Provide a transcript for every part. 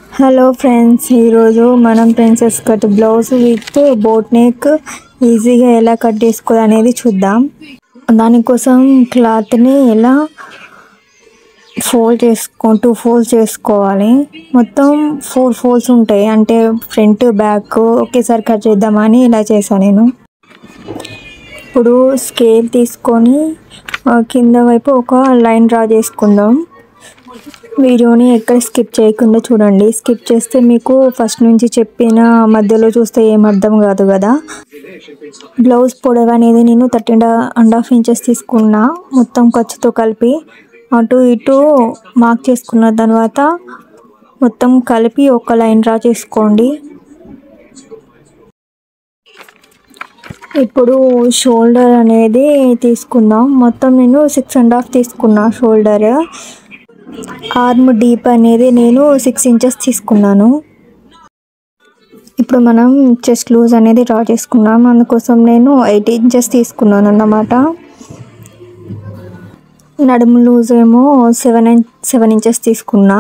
hello friends ఈరోజు మనం princess cut blouse with boat neck ఈజీగా ఎలా కట్ చేసుకోవాలి అనేది చూద్దాం దానికోసం క్లాత్ని ఎలా ఫోల్డ్ చేసుకో టూ ఫోల్డ్స్ చేసుకోవాలి మొత్తం ఫోర్ ఫోల్డ్స్ ఉంటాయి అంటే ఫ్రంట్ బ్యాక్ ఒకేసారి కట్ చేద్దామని ఇలా చేశాను నేను ఇప్పుడు స్కేల్ తీసుకొని ఆ, కింద వైపు ఒక లైన్ డ్రా చేసుకుందాం వీడియోని ఎక్కడ స్కిప్ చేయకుండా చూడండి స్కిప్ చేస్తే మీకు ఫస్ట్ నుంచి చెప్పిన మధ్యలో చూస్తే ఏం అర్థం కాదు కదా బ్లౌజ్ పొడవు అనేది నేను థర్టీన్ అండ్ హాఫ్ ఇంచెస్ తీసుకున్నా మొత్తం ఖర్చుతో కలిపి అటు ఇటు మార్క్ చేసుకున్న తర్వాత మొత్తం కలిపి ఒక లైన్ డ్రా చేసుకోండి ఇప్పుడు షోల్డర్ అనేది తీసుకుందాం మొత్తం నేను సిక్స్ అండ్ హాఫ్ తీసుకున్నా షోల్డర్ ఆర్మ్ డీప్ అనేది నేను సిక్స్ ఇంచెస్ తీసుకున్నాను ఇప్పుడు మనం చెస్ట్ లూజ్ అనేది డ్రా చేసుకున్నాం అందుకోసం నేను ఎయిట్ ఇంచెస్ తీసుకున్నాను అన్నమాట నడుము లూజ్ ఏమో సెవెన్ సెవెన్ ఇంచెస్ తీసుకున్నా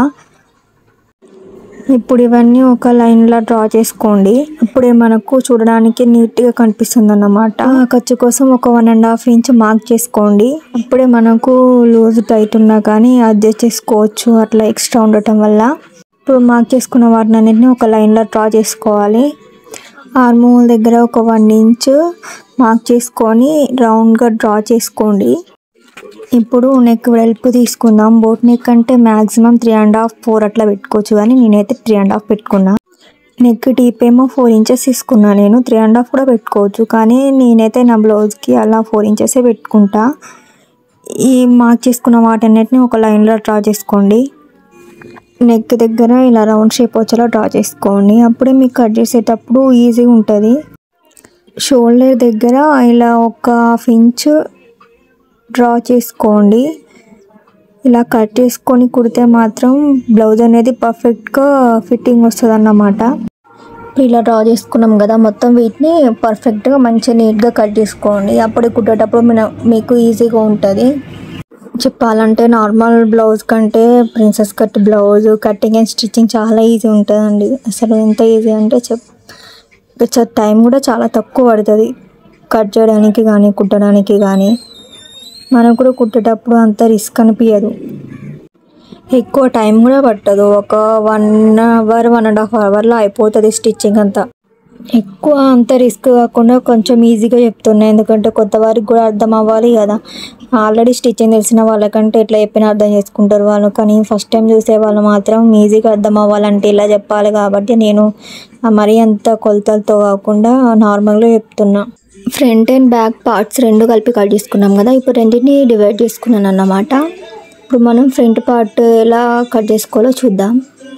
ఇప్పుడు ఇవన్నీ ఒక లైన్లో డ్రా చేసుకోండి ఇప్పుడే మనకు చూడడానికి నీట్గా కనిపిస్తుంది అన్నమాట ఖర్చు కోసం ఒక one and half inch mark చేసుకోండి ఇప్పుడే మనకు లూజ్ టైట్ ఉన్నా కానీ అడ్జస్ట్ చేసుకోవచ్చు అట్లా ఎక్స్ట్రా ఉండటం వల్ల ఇప్పుడు మార్క్ చేసుకున్న వాటిని అన్నింటినీ ఒక లైన్లో డ్రా చేసుకోవాలి ఆర్మోల్ దగ్గర ఒక వన్ ఇంచ్ మార్క్ చేసుకొని రౌండ్గా డ్రా చేసుకోండి ఇప్పుడు నెక్ వెడల్పు తీసుకుందాం బోట్ నెక్ అంటే maximum three and half four అట్లా పెట్టుకోవచ్చు కానీ నేనైతే త్రీ అండ్ హాఫ్ పెట్టుకున్నా నెక్ డీప్ ఏమో ఫోర్ ఇంచెస్ తీసుకున్నా నేను త్రీ అండ్ హాఫ్ కూడా పెట్టుకోవచ్చు కానీ నేనైతే నా బ్లౌజ్కి అలా ఫోర్ ఇంచెసే పెట్టుకుంటా ఈ మార్క్ చేసుకున్న వాటన్నిటిని ఒక లైన్లో డ్రా చేసుకోండి నెక్ దగ్గర ఇలా రౌండ్ షేప్ వచ్చేలా డ్రా చేసుకోండి అప్పుడే మీకు కట్ చేసేటప్పుడు ఈజీగా ఉంటుంది షోల్డర్ దగ్గర ఇలా ఒక హాఫ్ ఇంచ్ డ్రా చేసుకోండి ఇలా కట్ చేసుకొని కుడితే మాత్రం బ్లౌజ్ అనేది పర్ఫెక్ట్గా ఫిట్టింగ్ వస్తుంది అన్నమాట ఇలా డ్రా చేసుకున్నాం కదా మొత్తం వీటిని పర్ఫెక్ట్గా మంచిగా నీట్గా కట్ చేసుకోండి అప్పుడు కుట్టేటప్పుడు మన- మీకు ఈజీగా ఉంటుంది చెప్పాలంటే నార్మల్ బ్లౌజ్ కంటే princess cut blouse cutting and stitching చాలా ఈజీ ఉంటుందండి అసలు ఎంత ఈజీ అంటే చెప్ టైం కూడా చాలా తక్కువ పడుతుంది కట్ చేయడానికి కానీ కుట్టడానికి కానీ మనకు కూడా కుట్టేటప్పుడు అంత రిస్క్ అనిపించదు ఎక్కువ టైం కూడా పట్టదు ఒక one hour one and half అవర్లో అయిపోతుంది స్టిచ్చింగ్ అంతా ఎక్కువ అంత రిస్క్ కాకుండా కొంచెం ఈజీగా చెప్తున్నా ఎందుకంటే కొత్త వారికి కూడా అర్థం అవ్వాలి కదా ఆల్రెడీ స్టిచ్చింగ్ తెలిసిన వాళ్ళకంటే ఎట్లా చెప్పినా అర్థం చేసుకుంటారు వాళ్ళు కానీ ఫస్ట్ టైం చూసే వాళ్ళు మాత్రం ఈజీగా అర్థం అవ్వాలంటే ఇలా చెప్పాలి కాబట్టి నేను మరీ అంత కొలతలతో కాకుండా నార్మల్గా చెప్తున్నా ఫ్రంట్ అండ్ బ్యాక్ పార్ట్స్ రెండు కలిపి కట్ చేసుకున్నాం కదా ఇప్పుడు రెండింటిని డివైడ్ చేసుకున్నాను అన్నమాట ఇప్పుడు మనం ఫ్రంట్ పార్ట్ ఎలా కట్ చేసుకోవాలో చూద్దాం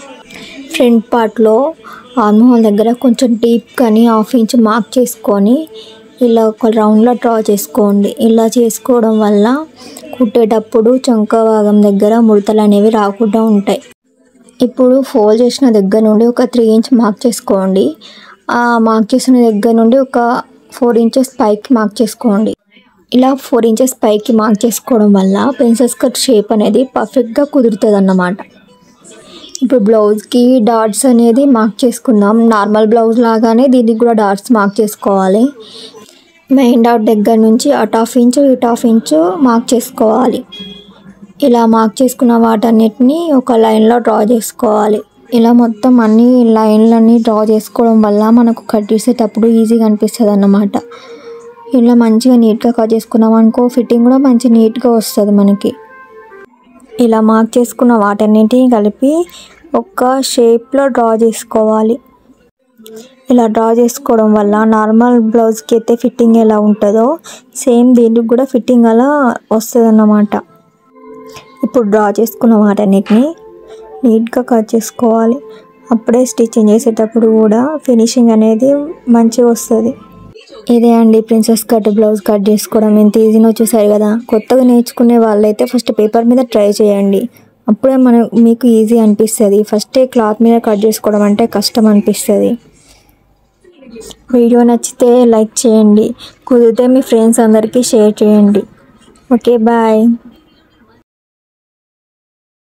ఫ్రంట్ పార్ట్లో ఆర్మోల్ దగ్గర కొంచెం డీప్ కానీ హాఫ్ ఇంచ్ మార్క్ చేసుకొని ఇలా ఒక రౌండ్లో డ్రా చేసుకోండి ఇలా చేసుకోవడం వల్ల కుట్టేటప్పుడు చంక భాగం దగ్గర ముడతలు అనేవి రాకుండా ఉంటాయి ఇప్పుడు ఫోల్డ్ చేసిన దగ్గర నుండి ఒక త్రీ ఇంచ్ మార్క్ చేసుకోండి ఆ మార్క్ చేసిన దగ్గర నుండి ఒక ఫోర్ ఇంచెస్ పైకి మార్క్ చేసుకోండి ఇలా ఫోర్ ఇంచెస్ పైకి మార్క్ చేసుకోవడం వల్ల పెన్సిల్ కట్ షేప్ అనేది పర్ఫెక్ట్గా కుదురుతుంది అన్నమాట ఇప్పుడు బ్లౌజ్కి డాట్స్ అనేది మార్క్ చేసుకుందాం నార్మల్ బ్లౌజ్ లాగానే దీనికి కూడా డాట్స్ మార్క్ చేసుకోవాలి మెయిన్ డాట్ దగ్గర నుంచి at half inch it half inch mark చేసుకోవాలి ఇలా మార్క్ చేసుకున్న వాటన్నిటిని ఒక లైన్లో డ్రా చేసుకోవాలి ఇలా మొత్తం అన్ని లైన్లన్నీ డ్రా చేసుకోవడం వల్ల మనకు కట్ చేసేటప్పుడు ఈజీగా అనిపిస్తుంది అన్నమాట ఇలా మంచిగా నీట్గా కట్ చేసుకున్నాం అనుకో ఫిట్టింగ్ కూడా మంచి నీట్గా వస్తుంది మనకి ఇలా మార్క్ చేసుకున్న వాటన్నిటిని కలిపి ఒక షేప్లో డ్రా చేసుకోవాలి ఇలా డ్రా చేసుకోవడం వల్ల నార్మల్ బ్లౌజ్కి అయితే ఫిట్టింగ్ ఎలా ఉంటుందో సేమ్ దీనికి కూడా ఫిట్టింగ్ అలా వస్తుంది అన్నమాట ఇప్పుడు డ్రా చేసుకున్న వాటన్నిటిని నీట్గా కట్ చేసుకోవాలి అప్పుడే స్టిచ్చింగ్ చేసేటప్పుడు కూడా ఫినిషింగ్ అనేది మంచిగా వస్తుంది ఇదే అండి ప్రిన్సెస్ కట్ బ్లౌజ్ కట్ చేసుకోవడం ఎంత ఈజీనో చూసారు కదా కొత్తగా నేర్చుకునే వాళ్ళైతే ఫస్ట్ పేపర్ మీద ట్రై చేయండి అప్పుడే మన మీకు ఈజీ అనిపిస్తుంది ఫస్టే క్లాత్ మీద కట్ చేసుకోవడం అంటే కష్టం అనిపిస్తుంది వీడియో నచ్చితే లైక్ చేయండి కుదిరితే మీ ఫ్రెండ్స్ అందరికీ షేర్ చేయండి ఓకే బాయ్